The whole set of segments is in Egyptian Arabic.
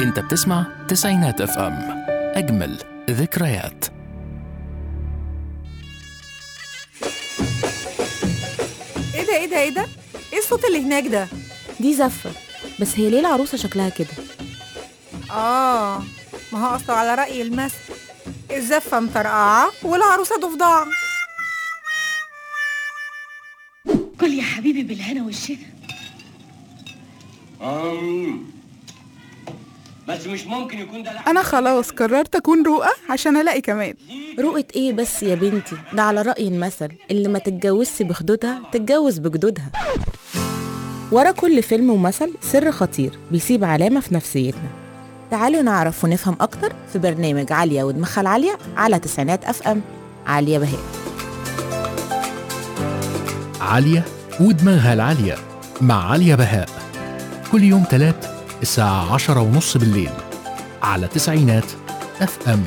انت بتسمع تسعينات اف ام اجمل ذكريات ايه ده ايه ده ايه ده ايه الصوت اللي هناك ده دي زفة بس هي ليه العروسة شكلها كده اه ما هو اصله على رأي المثل الزفة مطرقعة والعروسة ضفدعة كل يا حبيبي بالهنا والشفا أم. بس مش ممكن يكون ده لحم أنا خلاص قررت أكون رؤى عشان ألاقي كمال رؤية ايه بس يا بنتي ده على رأي المثل اللي ما تتجوزش بخدودها تتجوز بجدودها ورا كل فيلم ومثل سر خطير بيسيب علامة في نفسيتنا تعالوا نعرف ونفهم أكتر في برنامج عالية ودماغها العالية على تسعينات أف أم عالية بهاء عالية ودماغها العالية مع عليا بهاء كل يوم تلات الساعة عشرة ونص بالليل على تسعينات اف ام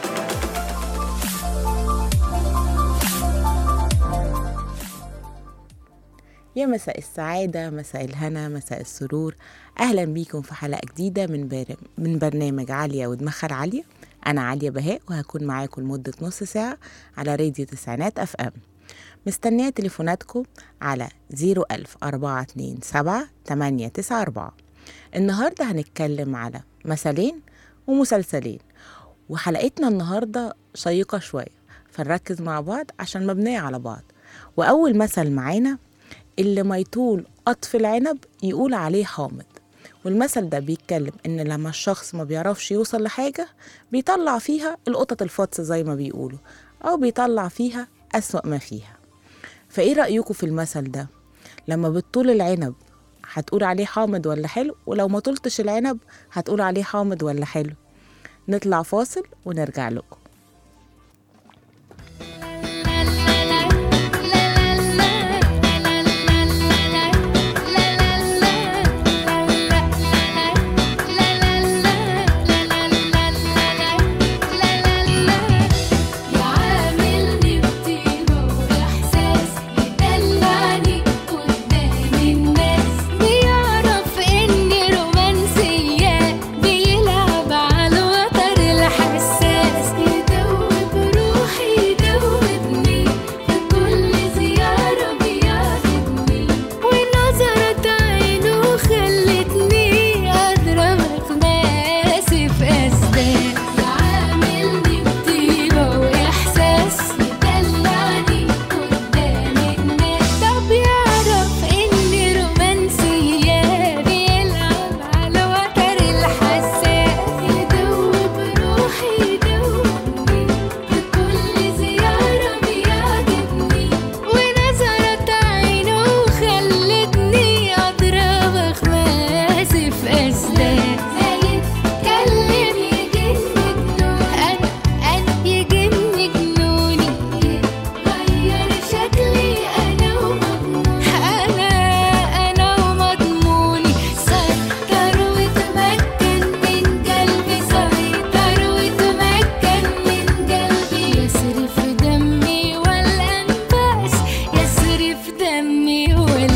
يا مساء السعادة مساء الهنا مساء السرور أهلا بيكم في حلقة جديدة من, بر... من برنامج عالية ودماغها العالية أنا عالية بهاء وهكون معاكم لمدة نص ساعة على راديو تسعينات أف أم مستنية تليفوناتكم على 01000 427 894 النهاردة هنتكلم على مثلين ومسلسلين وحلقتنا النهاردة شيقة شوية فنركز مع بعض عشان مبنية على بعض وأول مثل معانا اللي ما يطول قطف العنب يقول عليه حامض والمثل ده بيتكلم ان لما الشخص ما بيعرفش يوصل لحاجة بيطلع فيها القطط الفطس زي ما بيقولوا او بيطلع فيها أسوأ ما فيها فايه رأيكم في المثل ده لما بتطول العنب هتقول عليه حامض ولا حلو ولو ما طولتش العنب هتقول عليه حامض ولا حلو نطلع فاصل ونرجع لكم يعاملني بطيبة وإحساس يدلعني قدام الناس بيعرف إني رومانسية بيلعب على الوتر الحساس يدوب روحي يدوبني في كل زيارة بيعجبني ونظرة عينه خلتني أضرب خماسي في أسدان يعاملني بطيبة وإحساس يدلعني قدام الناس طب يعرف إني رومانسية بيلعب على وتر الحساس يدوب روحي يدوبني في كل زيارة بيعجبني ونظرة عينه خلتني أضرب خماسي في أسدان يتكلم يجن جنوني أنا أنا يجن جنوني غير شكلي أنا ومضموني أنا أنا ومضموني سيطر وتمكن من قلبي سيطر وتمكن من قلبي يسرف دمي والأنفاس يسرف دمي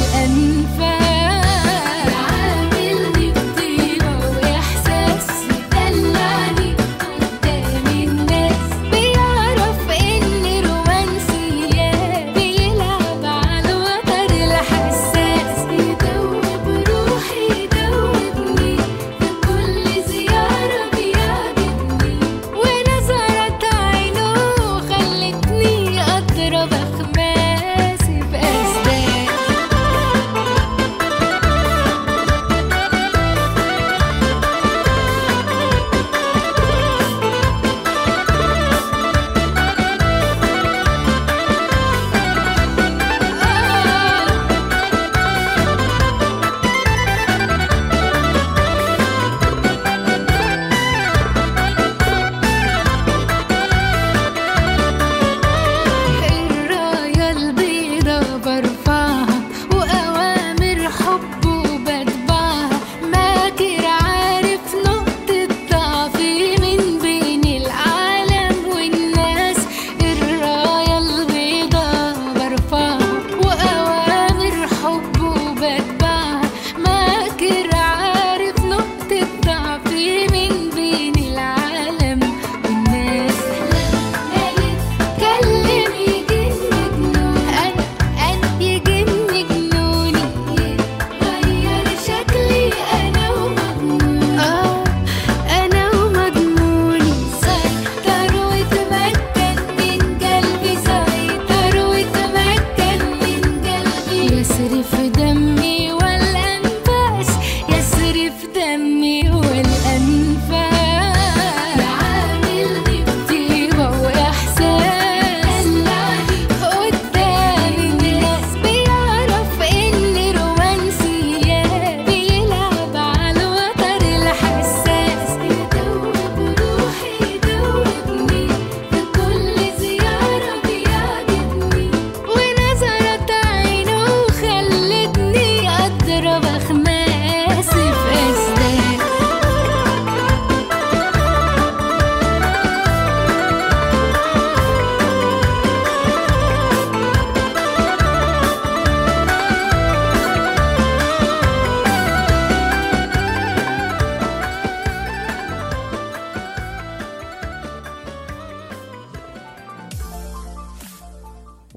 والأنفاس يعاملني بطيبة وإحساس يدلعني قدام الناس بيعرف إني رومانسية بيلعب على الوتر الحساس يدوب روحي يدوبني في كل زيارة بيعجبني ونظرة عينه خلتني أضرب خماسي في أسدان الراية البيضة برفعها وأوامر حبه بتبعها ماكر عارف نقطة ضعفي من بين العالم والناس الراية البيضة برفعها وأوامر حبه بتبعها ماكر عارف نقطة ضعفي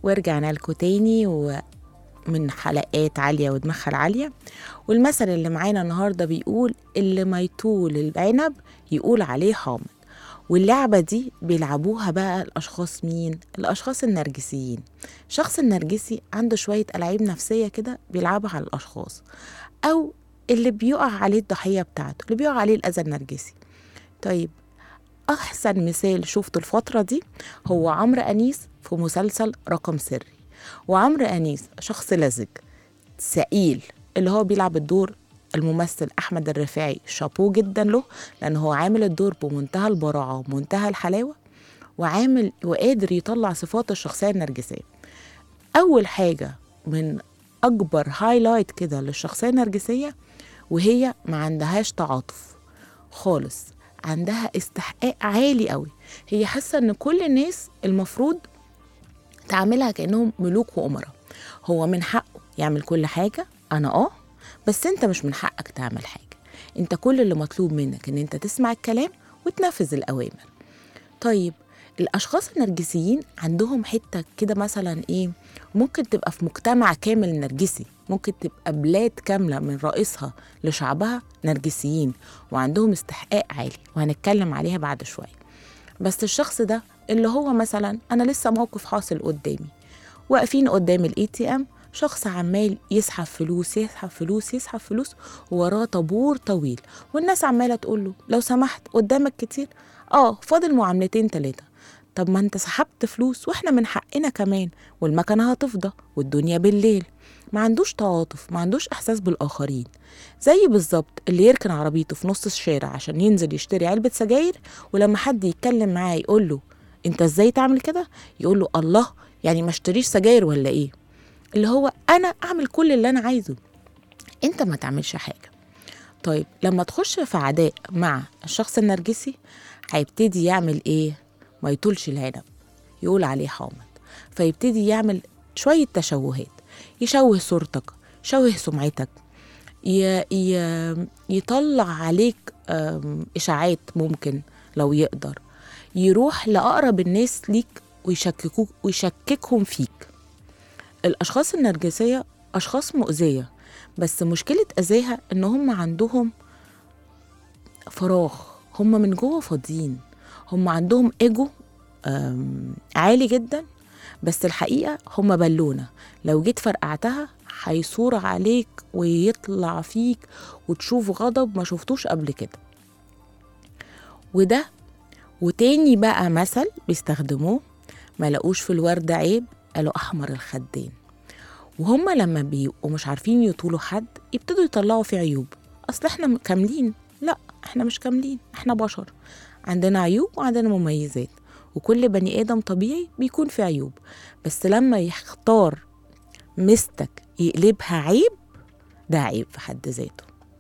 ورجعنا لكم تاني ومن حلقات عالية ودماغها العالية والمثل اللي معانا النهاردة بيقول اللي ما يطول العنب يقول عليه حامض واللعبة دي بيلعبوها بقى الأشخاص مين؟ الأشخاص النرجسيين الشخص النرجسي عنده شوية ألعاب نفسية كده بيلعبها على الأشخاص أو اللي بيقع عليه الضحية بتاعته اللي بيقع عليه الأذى النرجسي طيب أحسن مثال شفته الفترة دي هو عمرو أنيس في مسلسل رقم سري وعمرو أنيس شخص لزج ثقيل اللي هو بيلعب الدور الممثل أحمد الرفاعي شابوه جدا له لأن هو عامل الدور بمنتهى البراعة ومنتهى الحلاوة وعامل وقادر يطلع صفات الشخصية النرجسية أول حاجة من أكبر هايلايت كده للشخصية النرجسية وهي ما عندهاش تعاطف خالص عندها استحقاق عالي قوي هي حاسة إن كل الناس المفروض تعاملها كأنهم ملوك وأمراء هو من حقه يعمل كل حاجة أنا آه بس أنت مش من حقك تعمل حاجة أنت كل اللي مطلوب منك إن أنت تسمع الكلام وتنفذ الأوامر طيب الأشخاص النرجسيين عندهم حتة كده مثلا إيه ممكن تبقى في مجتمع كامل نرجسي ممكن تبقى بلاد كاملة من رئيسها لشعبها نرجسيين وعندهم استحقاق عالي وهنتكلم عليها بعد شوية بس الشخص ده اللي هو مثلا أنا لسه موقف حاصل قدامي واقفين قدام الاي تي ام شخص عمال يسحب فلوس يسحب فلوس يسحب فلوس وراه طابور طويل والناس عماله تقول له لو سمحت قدامك كتير اه فاضل معاملتين تلاتة طب ما انت سحبت فلوس واحنا من حقنا كمان والمكنه هتفضى والدنيا بالليل ما عندوش تعاطف ما عندوش احساس بالاخرين زي بالظبط اللي يركن عربيته في نص الشارع عشان ينزل يشتري علبه سجاير ولما حد يتكلم معاه يقول له انت ازاي تعمل كده يقول له الله يعني ما اشتريش سجاير ولا ايه اللي هو انا اعمل كل اللي انا عايزه انت ما تعملش حاجه طيب لما تخش في عداء مع الشخص النرجسي هيبتدي يعمل ايه ما يطولش العنب يقول عليه حامض فيبتدي يعمل شويه تشوهات يشوه صورتك يشوه سمعتك ي... ي... يطلع عليك أم، اشاعات ممكن لو يقدر يروح لاقرب الناس ليك ويشككوك ويشككهم فيك الاشخاص النرجسيه اشخاص مؤذيه بس مشكله اذاها ان هم عندهم فراغ هم من جوه فاضيين هم عندهم ايجو أم، عالي جدا بس الحقيقه هم بالونه لو جيت فرقعتها هيصور عليك ويطلع فيك وتشوف غضب ما شفتوش قبل كده وده وتاني بقى مثل بيستخدموه ما لقوش في الورد عيب قالوا احمر الخدين وهم لما بيبقوا مش عارفين يطولوا حد يبتدوا يطلعوا فيه عيوب اصل احنا م- كاملين لا احنا مش كاملين احنا بشر عندنا عيوب وعندنا مميزات وكل بني ادم طبيعي بيكون فيه عيوب بس لما يختار مستك يقلبها عيب ده عيب في حد ذاته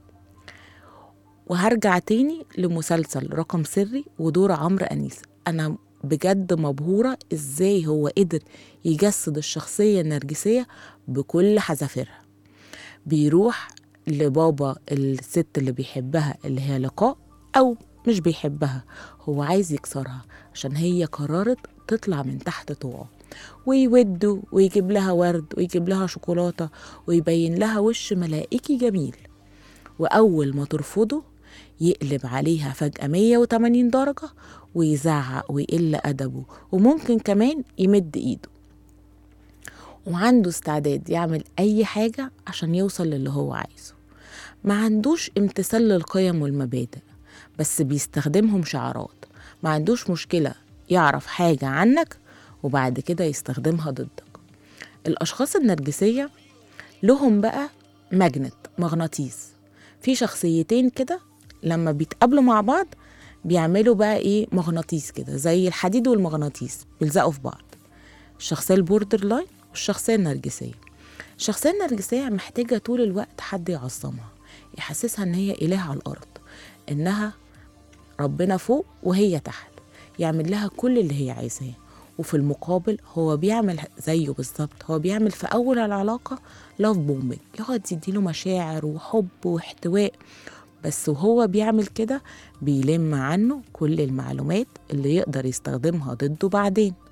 وهرجع تاني لمسلسل رقم سري ودور عمرو أنيس أنا بجد مبهورة إزاي هو قدر يجسد الشخصية النرجسية بكل حذافيرها بيروح لبابا الست اللي بيحبها اللي هي لقاء أو مش بيحبها هو عايز يكسرها عشان هي قررت تطلع من تحت طوعه ويوده ويجيب لها ورد ويجيب لها شوكولاتة ويبين لها وش ملائكي جميل وأول ما ترفضه يقلب عليها فجأة 180 درجة ويزعق ويقل أدبه وممكن كمان يمد إيده وعنده استعداد يعمل أي حاجة عشان يوصل للي هو عايزه ما عندوش امتثال للقيم والمبادئ بس بيستخدمهم شعارات ما عندوش مشكلة يعرف حاجة عنك وبعد كده يستخدمها ضدك الأشخاص النرجسية لهم بقى ماجنت مغناطيس في شخصيتين كده لما بيتقابلوا مع بعض بيعملوا بقى ايه مغناطيس كده زي الحديد والمغناطيس بيلزقوا في بعض الشخصية البوردر لاين والشخصية النرجسية الشخصية النرجسية محتاجة طول الوقت حد يعظمها يحسسها ان هي إله على الأرض انها ربنا فوق وهي تحت يعمل لها كل اللي هي عايزاه وفي المقابل هو بيعمل زيه بالظبط هو بيعمل في أول العلاقة لاف بومبنج يقعد يديله مشاعر وحب واحتواء بس وهو بيعمل كده بيلم عنه كل المعلومات اللي يقدر يستخدمها ضده بعدين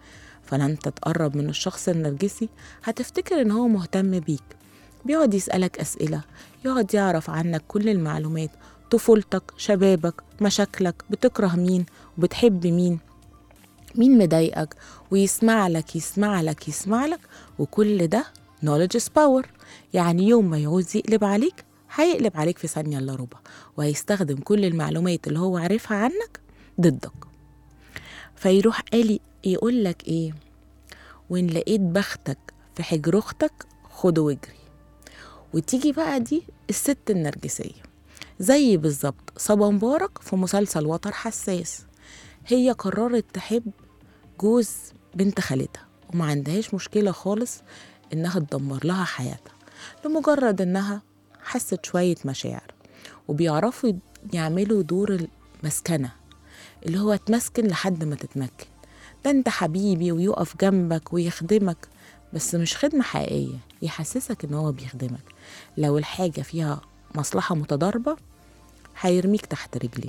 فلا انت تقرب من الشخص النرجسي هتفتكر ان هو مهتم بيك بيقعد يسألك أسئلة يقعد يعرف عنك كل المعلومات طفولتك شبابك مشاكلك بتكره مين وبتحب مين مين مضايقك ويسمع لك يسمع لك يسمع لك وكل ده knowledge is power يعني يوم ما يعوز يقلب عليك هيقلب عليك في ثانية إلا ربع وهيستخدم كل المعلومات اللي هو عارفها عنك ضدك فيروح قالي يقول لك ايه وان لقيت بختك في حجر اختك خده واجري وتيجي بقى دي الست النرجسية زي بالظبط صبا مبارك في مسلسل وتر حساس هي قررت تحب جوز بنت خالتها وما عندهاش مشكلة خالص إنها تدمر لها حياتها لمجرد إنها حست شوية مشاعر وبيعرفوا يعملوا دور المسكنة اللي هو تمسكن لحد ما تتمكن ده انت حبيبي ويقف جنبك ويخدمك بس مش خدمة حقيقية يحسسك ان هو بيخدمك لو الحاجة فيها مصلحة متضاربة هيرميك تحت رجليه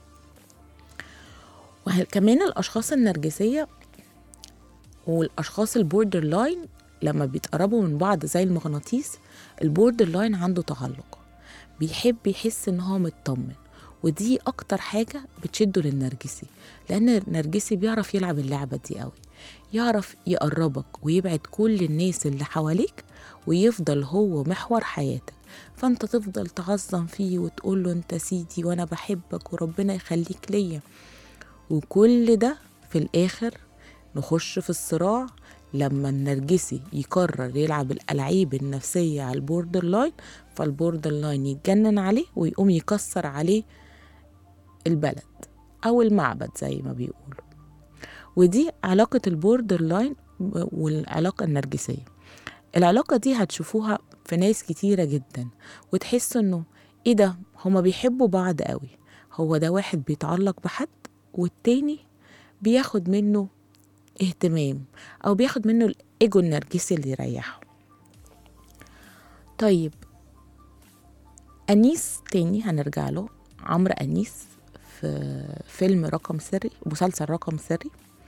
وكمان الأشخاص النرجسية والأشخاص البوردر لاين لما بيتقربوا من بعض زي المغناطيس البوردر لاين عنده تعلق بيحب يحس ان هو مطمن ودي اكتر حاجة بتشده للنرجسي لان النرجسي بيعرف يلعب اللعبة دي قوي يعرف يقربك ويبعد كل الناس اللي حواليك ويفضل هو محور حياتك فانت تفضل تعظم فيه وتقول له انت سيدي وانا بحبك وربنا يخليك ليا وكل ده في الاخر نخش في الصراع لما النرجسي يقرر يلعب الألعاب النفسية على البوردر لاين فالبوردر لاين يتجنن عليه ويقوم يكسر عليه البلد أو المعبد زي ما بيقولوا ودي علاقة البوردر لاين والعلاقة النرجسية العلاقة دي هتشوفوها في ناس كتيرة جدا وتحسوا انه ايه ده هما بيحبوا بعض قوي هو ده واحد بيتعلق بحد والتاني بياخد منه اهتمام او بياخد منه الايجو النرجسي اللي يريحه طيب انيس تاني هنرجع له عمرو انيس في فيلم رقم سري مسلسل رقم سري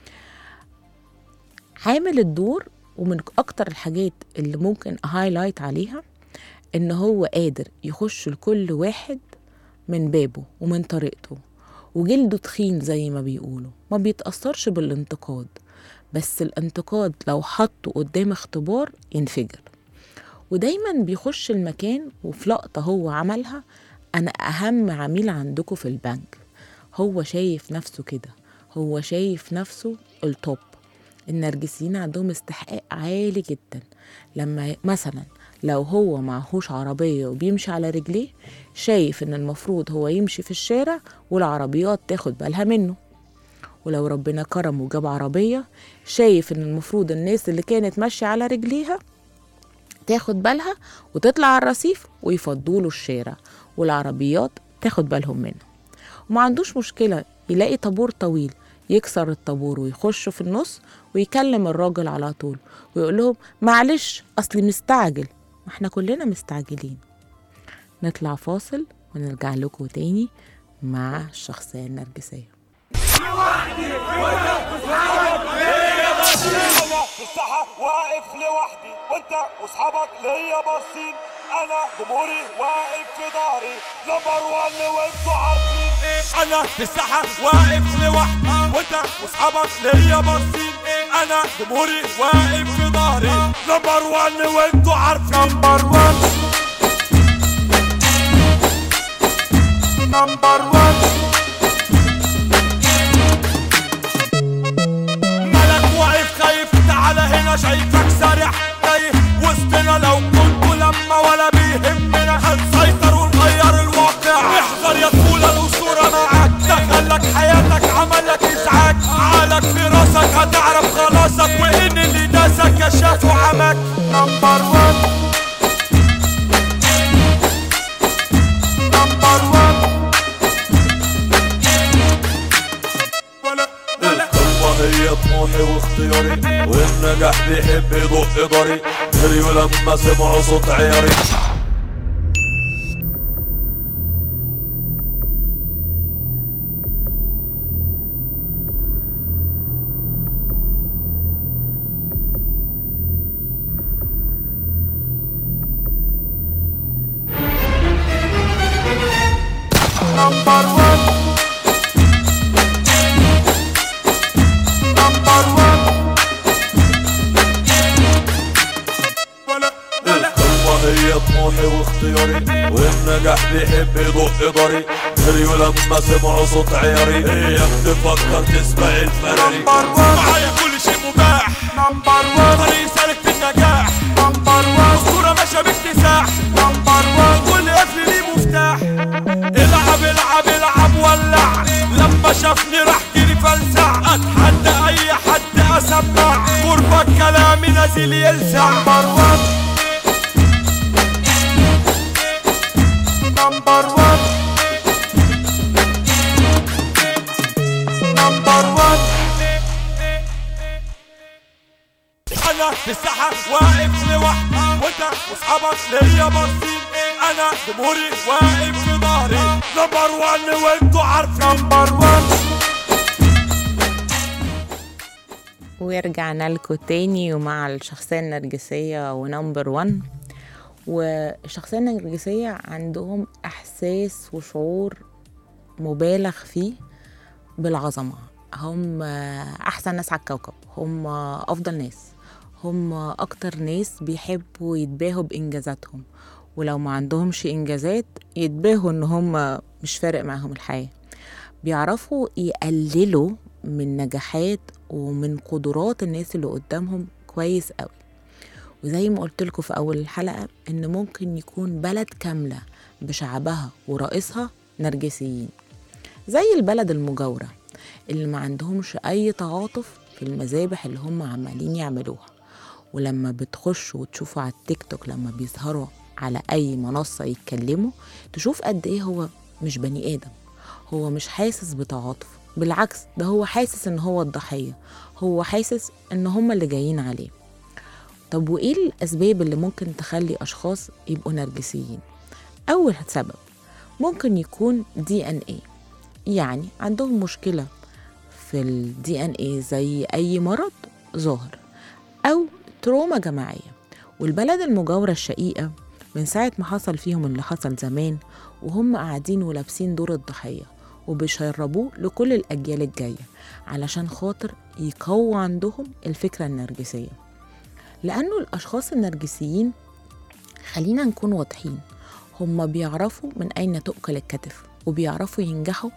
عامل الدور ومن اكتر الحاجات اللي ممكن هايلايت عليها ان هو قادر يخش لكل واحد من بابه ومن طريقته وجلده تخين زي ما بيقولوا ما بيتأثرش بالانتقاد بس الانتقاد لو حطه قدام اختبار ينفجر ودايما بيخش المكان وفي لقطة هو عملها أنا أهم عميل عندكم في البنك هو شايف نفسه كده هو شايف نفسه التوب النرجسيين عندهم استحقاق عالي جدا لما مثلا لو هو معهوش عربية وبيمشي على رجليه شايف ان المفروض هو يمشي في الشارع والعربيات تاخد بالها منه ولو ربنا كرمه وجاب عربية شايف ان المفروض الناس اللي كانت ماشية على رجليها تاخد بالها وتطلع على الرصيف ويفضوله الشارع والعربيات تاخد بالهم منه وما عندوش مشكلة يلاقي طابور طويل يكسر الطابور ويخش في النص ويكلم الراجل على طول ويقول لهم معلش اصلي مستعجل ما احنا كلنا مستعجلين نطلع فاصل ونرجع لكم تاني مع الشخصية النرجسية في الساحة واقف لوحدي وانت واصحابك ليا باصين انا جمهوري واقف في ظهري نمبر وان وانتوا عارفين انا في الساحة واقف لوحدي وانت واصحابك ليا باصين انا جمهوري واقف في ظهري نمبر وان وانتوا عارفين نمبر وان نمبر وان ملك واقف خايف تعالى هنا شايفك سارح تايه وسطنا لو كنت لما ولا بيهمنا هنسيطر ونغير الواقع احذر يا طفولة الأسطورة معاك دخلك حياتك عملك إزعاج عقلك في راسك هتعرف خلاصك وإن اللي داسك كشاف وعمك نمبر وان نمبر وان القوة هي طموحي واختياري والنجاح بيحب يدق ضري جريوا لما سمعوا صوت عياري نمبر وان نمبر وان ولا ولا القمة هي طموحي واختياري والنجاح بيحب يدق ضري جريوا لما سمعوا صوت عياري اياك تفكر تسبق الفراري معايا كل شيء مباح نمبر وان طريق سالك في النجاح نمبر وان اسطورة ماشية باكتساح نمبر وان كل قفل ليه مفتاح العب العب العب ولع لما شافني راح جري فلسع اتحدى اي حد اسمع غربة كلامي نازل يلسع نمبر وان نمبر وان نمبر وان انا في الساحة واقف لوحدي وانت واصحابك ليا باصين انا جمهوري واقف في ظهري نمبر وان وانتوا عارفين نمبر وان ورجعنا لكم تاني ومع الشخصية النرجسية ونمبر وان والشخصية النرجسية عندهم إحساس وشعور مبالغ فيه بالعظمة هم أحسن ناس على الكوكب هم أفضل ناس هم أكتر ناس بيحبوا يتباهوا بإنجازاتهم ولو ما عندهمش إنجازات يتباهوا إن هم مش فارق معاهم الحياة بيعرفوا يقللوا من نجاحات ومن قدرات الناس اللي قدامهم كويس قوي وزي ما قلت لكم في اول الحلقه ان ممكن يكون بلد كامله بشعبها ورئيسها نرجسيين زي البلد المجاوره اللي ما عندهمش اي تعاطف في المذابح اللي هم عمالين يعملوها ولما بتخشوا وتشوفوا على التيك توك لما بيظهروا على اي منصه يتكلموا تشوف قد ايه هو مش بني ادم هو مش حاسس بتعاطف بالعكس ده هو حاسس ان هو الضحيه هو حاسس ان هم اللي جايين عليه طب وايه الاسباب اللي ممكن تخلي اشخاص يبقوا نرجسيين اول سبب ممكن يكون دي ان اي يعني عندهم مشكله في الدي ان اي زي اي مرض ظاهر او تروما جماعيه والبلد المجاوره الشقيقه من ساعه ما حصل فيهم اللي حصل زمان وهم قاعدين ولابسين دور الضحيه وبيشربوه لكل الاجيال الجايه علشان خاطر يقووا عندهم الفكره النرجسيه لأنه الأشخاص النرجسيين خلينا نكون واضحين هم بيعرفوا من أين تؤكل الكتف وبيعرفوا ينجحوا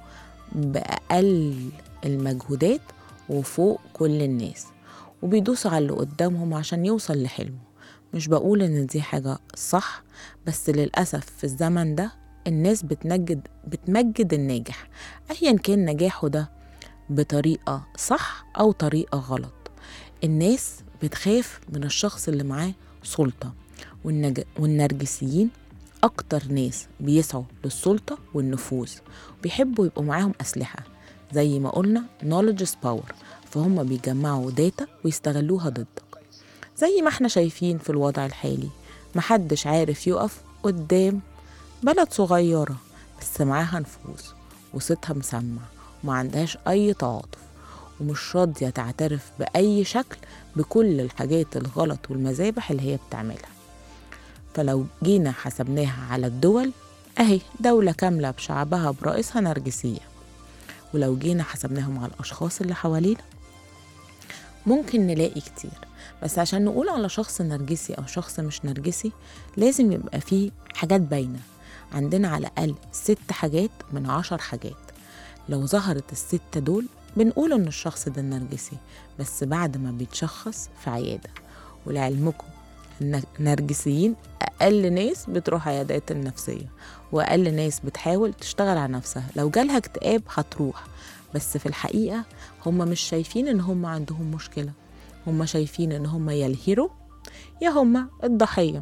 بأقل المجهودات وفوق كل الناس وبيدوسوا على اللي قدامهم عشان يوصل لحلمه مش بقول إن دي حاجة صح بس للأسف في الزمن ده الناس بتنجد بتمجد الناجح أيا كان نجاحه ده بطريقة صح أو طريقة غلط الناس بتخاف من الشخص اللي معاه سلطة والنج... والنرجسيين أكتر ناس بيسعوا للسلطة والنفوذ بيحبوا يبقوا معاهم أسلحة زي ما قلنا knowledge is power فهم بيجمعوا داتا ويستغلوها ضدك زي ما احنا شايفين في الوضع الحالي محدش عارف يقف قدام بلد صغيرة بس معاها نفوذ وصوتها مسمع وما عندهاش أي تعاطف ومش راضية تعترف بأي شكل بكل الحاجات الغلط والمذابح اللي هي بتعملها فلو جينا حسبناها على الدول أهي دولة كاملة بشعبها برئيسها نرجسية ولو جينا حسبناهم على الأشخاص اللي حوالينا ممكن نلاقي كتير بس عشان نقول على شخص نرجسي أو شخص مش نرجسي لازم يبقى فيه حاجات باينة عندنا على الأقل ست حاجات من عشر حاجات لو ظهرت الستة دول بنقول إن الشخص ده نرجسي بس بعد ما بيتشخص في عيادة ولعلمكم إن النرجسيين أقل ناس بتروح عيادات النفسية وأقل ناس بتحاول تشتغل على نفسها لو جالها اكتئاب هتروح بس في الحقيقة هم مش شايفين إن هم عندهم مشكلة هم شايفين إن هم يا الهيرو يا هم الضحية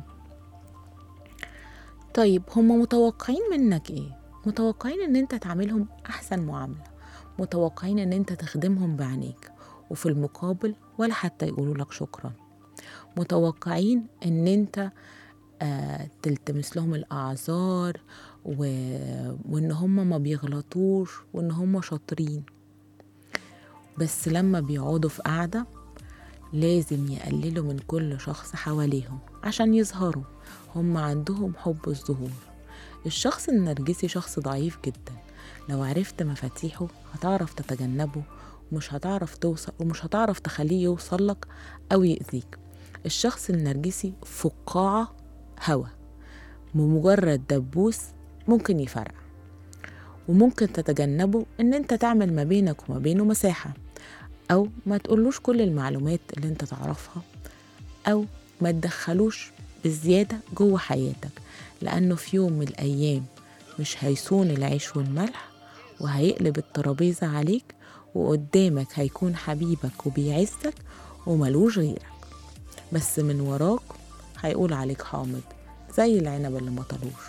طيب هم متوقعين منك إيه؟ متوقعين إن أنت تعملهم أحسن معاملة متوقعين إن أنت تخدمهم بعينيك وفي المقابل ولا حتى يقولوا لك شكرا متوقعين إن أنت آه تلتمس لهم الأعذار و... وإن هم ما بيغلطوش وإن هم شاطرين بس لما بيقعدوا في قعدة لازم يقللوا من كل شخص حواليهم عشان يظهروا هم عندهم حب الظهور الشخص النرجسي شخص ضعيف جدا لو عرفت مفاتيحه هتعرف تتجنبه ومش هتعرف توصل ومش هتعرف تخليه يوصل لك أو يأذيك الشخص النرجسي فقاعة هوا بمجرد دبوس ممكن يفرقع وممكن تتجنبه ان انت تعمل ما بينك وما بينه مساحة او ما تقولوش كل المعلومات اللي انت تعرفها او ما تدخلوش بالزيادة جوه حياتك لانه في يوم من الايام مش هيصون العيش والملح وهيقلب الترابيزة عليك وقدامك هيكون حبيبك وبيعزك وملوش غيرك بس من وراك هيقول عليك حامض زي العنب اللي مطلوش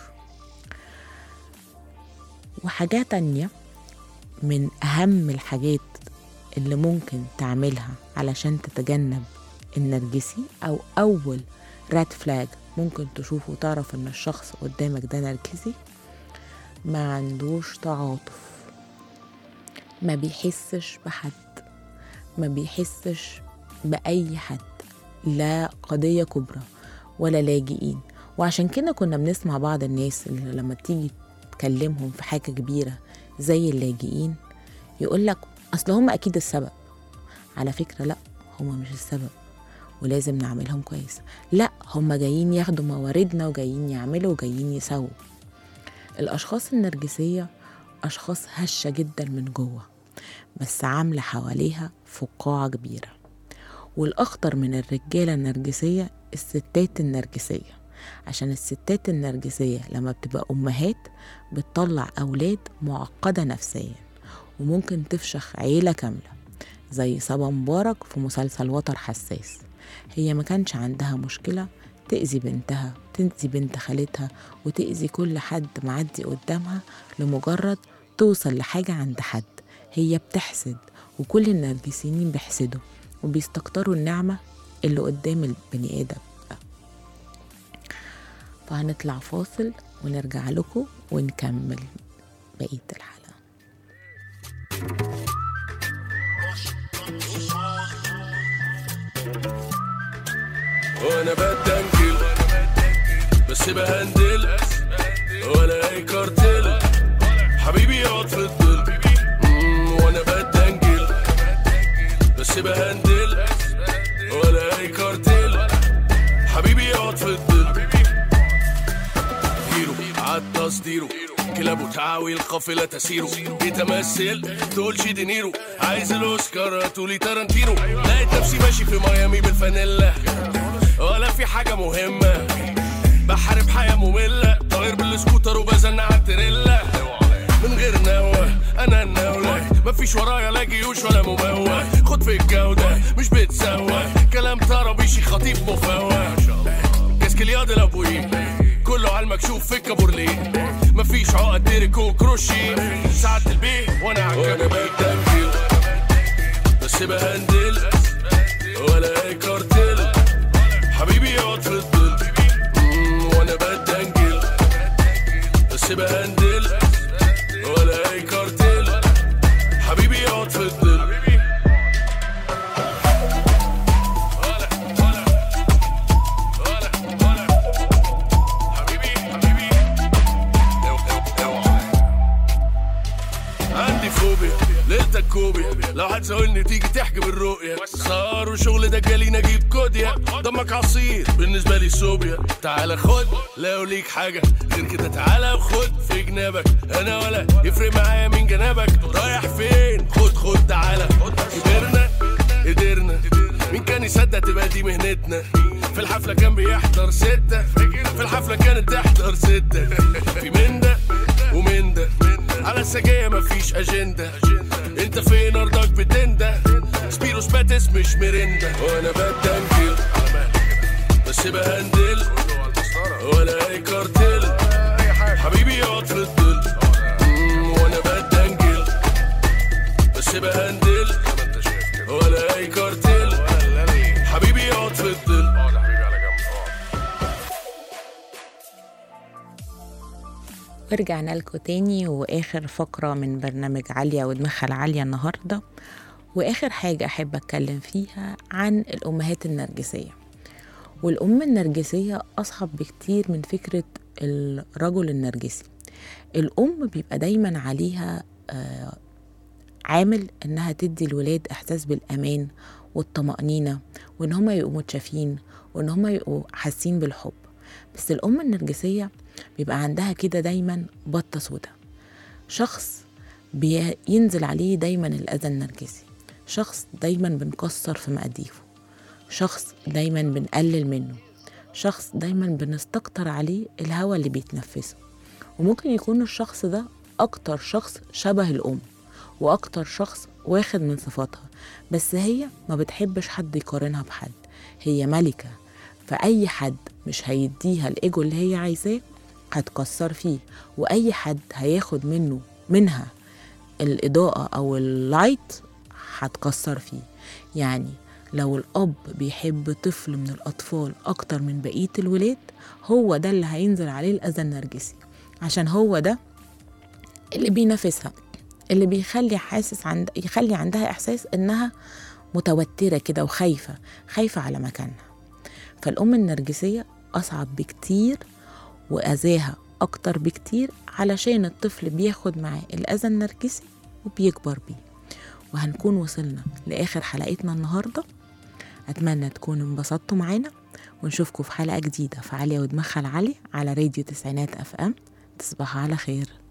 وحاجة تانية من أهم الحاجات اللي ممكن تعملها علشان تتجنب النرجسي أو أول راد فلاج ممكن تشوفه وتعرف إن الشخص قدامك ده نرجسي ما عندوش تعاطف ما بيحسش بحد ما بيحسش بأي حد لا قضية كبرى ولا لاجئين وعشان كده كنا بنسمع بعض الناس اللي لما تيجي تكلمهم في حاجة كبيرة زي اللاجئين يقولك أصل هم أكيد السبب على فكرة لأ هم مش السبب ولازم نعملهم كويس لأ هم جايين ياخدوا مواردنا وجايين يعملوا وجايين يسووا الأشخاص النرجسية أشخاص هشة جدا من جوه بس عاملة حواليها فقاعة كبيرة والأخطر من الرجالة النرجسية الستات النرجسية عشان الستات النرجسية لما بتبقى أمهات بتطلع أولاد معقدة نفسيا وممكن تفشخ عيلة كاملة زي صبا مبارك في مسلسل وتر حساس هي ما كانش عندها مشكلة تأذي بنتها تأذي بنت خالتها وتأذي كل حد معدي قدامها لمجرد توصل لحاجة عند حد هي بتحسد وكل النرجسيين بيحسدوا وبيستكتروا النعمة اللي قدام البني آدم ده. فهنطلع فاصل ونرجع لكم ونكمل بقية الحلقة وانا بتنجل بس بهندل ولا اي كارتل حبيبي يقعد في الظل مم، وانا بتنجل بس بهندل ولا اي كارتل حبيبي يقعد في الظل هيرو عالتصديره كلابه تعاوي القافلة تسيره يتمثل تقولش دينيرو عايز الاوسكار تقولي تارانتينو لقيت نفسي ماشي في ميامي بالفانيلا ولا في حاجة مهمة بحارب حياة مملة طاير بالسكوتر وبزن على التريلا من غير نوة انا النولة مفيش ورايا لا جيوش ولا مموه خد في الجودة مش بتسوى كلام طربيشي خطيب مفوه كاسكلياد الابوي كله على المكشوف في الكابورليه مفيش عقد ديريكو كروشي ساعة البيه وانا عالكنبة بس بهندل ولا اي كارتل حبيبي يقعد في الظل مم، وانا بتنجل بس بهندل ولا اي كارتل حبيبي يقعد في الظل عندي فوبيا ليلتك كوبي لو هتسألني تيجي تحكي بالرؤية صار وشغل ده جالي نجيب كوديا دمك عصير بالنسبة لي صوبيا تعالى خد لو ليك حاجة غير كده تعالى وخد في جنابك انا ولا يفرق معايا مين جنابك رايح فين خد خد تعالى كبرنا قدرنا مين كان يصدق تبقى دي مهنتنا في الحفلة كان بيحضر ستة في الحفلة كانت تحضر ستة في من ده ومن ده على السجاية مفيش أجندة انت فين أرضك بتنده سبيروس باتس مش مرندا وانا بتنجل بس بهندل ولا اي كارتل حبيبي يقعد في الظل مم، وانا بتنجل بس بهندل ولا اي كارتل حبيبي يقعد في الظل ورجعنا لكم تاني واخر فقرة من برنامج عالية ودماغها العالية النهاردة واخر حاجة احب اتكلم فيها عن الامهات النرجسية والام النرجسية اصعب بكتير من فكرة الرجل النرجسي الأم بيبقى دايما عليها آه، عامل إنها تدي الولاد إحساس بالأمان والطمأنينة وإن هما يبقوا متشافين وإن هما يبقوا حاسين بالحب بس الأم النرجسية بيبقى عندها كده دايما بطة سودا شخص بينزل عليه دايما الأذى النرجسي شخص دايما بنكسر في مقاديفه شخص دايما بنقلل منه شخص دايما بنستكتر عليه الهوى اللي بيتنفسه وممكن يكون الشخص ده أكتر شخص شبه الأم وأكتر شخص واخد من صفاتها بس هي ما بتحبش حد يقارنها بحد هي ملكة فأي حد مش هيديها الإيجو اللي هي عايزاه هتكسر فيه وأي حد هياخد منه منها الإضاءة أو اللايت هتكسر فيه يعني لو الأب بيحب طفل من الأطفال أكتر من بقية الولاد هو ده اللي هينزل عليه الأذى النرجسي عشان هو ده اللي بينافسها اللي بيخلي حاسس عند يخلي عندها إحساس إنها متوترة كده وخايفة خايفة على مكانها فالأم النرجسية أصعب بكتير وأذاها أكتر بكتير علشان الطفل بياخد معاه الأذى النرجسي وبيكبر بيه وهنكون وصلنا لآخر حلقتنا النهاردة أتمنى تكونوا انبسطتوا معانا ونشوفكم في حلقة جديدة في عالية ودماغها العالي على راديو تسعينات أف أم تصبحوا على خير